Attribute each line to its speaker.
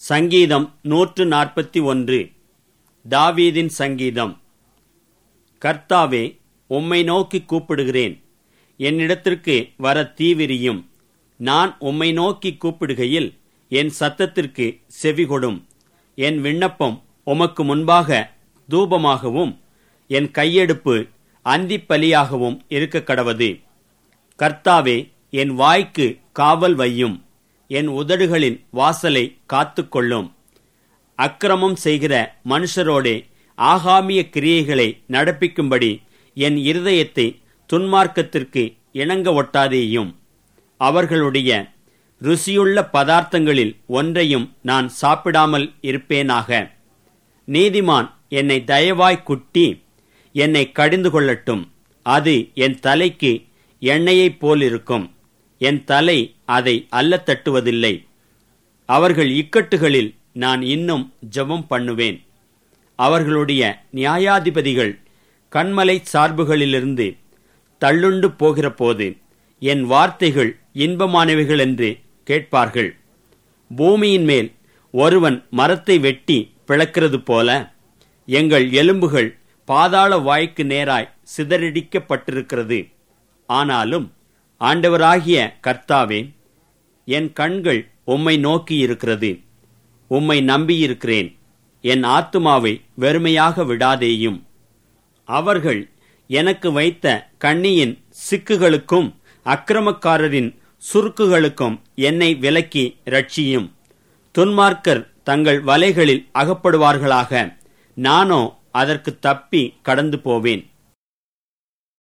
Speaker 1: சங்கீதம் நூற்று நாற்பத்தி ஒன்று தாவீதின் சங்கீதம் கர்த்தாவே உம்மை நோக்கி கூப்பிடுகிறேன் என்னிடத்திற்கு வர தீவிரியும் நான் உம்மை நோக்கி கூப்பிடுகையில் என் சத்தத்திற்கு செவிகொடும் என் விண்ணப்பம் உமக்கு முன்பாக தூபமாகவும் என் கையெடுப்பு அந்திப்பலியாகவும் இருக்க கடவது கர்த்தாவே என் வாய்க்கு காவல் வையும் என் உதடுகளின் வாசலை காத்துக்கொள்ளும் அக்கிரமம் செய்கிற மனுஷரோடே ஆகாமிய கிரியைகளை நடப்பிக்கும்படி என் இருதயத்தை துன்மார்க்கத்திற்கு இணங்க ஒட்டாதேயும் அவர்களுடைய ருசியுள்ள பதார்த்தங்களில் ஒன்றையும் நான் சாப்பிடாமல் இருப்பேனாக நீதிமான் என்னை தயவாய் குட்டி என்னை கடிந்து கொள்ளட்டும் அது என் தலைக்கு எண்ணெயைப் போலிருக்கும் என் தலை அதை அல்ல தட்டுவதில்லை அவர்கள் இக்கட்டுகளில் நான் இன்னும் ஜெபம் பண்ணுவேன் அவர்களுடைய நியாயாதிபதிகள் கண்மலை சார்புகளிலிருந்து தள்ளுண்டு போகிற போது என் வார்த்தைகள் இன்பமானவைகள் என்று கேட்பார்கள் பூமியின் மேல் ஒருவன் மரத்தை வெட்டி பிளக்கிறது போல எங்கள் எலும்புகள் பாதாள வாய்க்கு நேராய் சிதறடிக்கப்பட்டிருக்கிறது ஆனாலும் ஆண்டவராகிய கர்த்தாவே என் கண்கள் உம்மை நோக்கி இருக்கிறது உம்மை நம்பியிருக்கிறேன் என் ஆத்துமாவை வெறுமையாக விடாதேயும் அவர்கள் எனக்கு வைத்த கண்ணியின் சிக்குகளுக்கும் அக்கிரமக்காரரின் சுருக்குகளுக்கும் என்னை விலக்கி ரட்சியும் துன்மார்க்கர் தங்கள் வலைகளில் அகப்படுவார்களாக நானோ அதற்கு தப்பி கடந்து போவேன்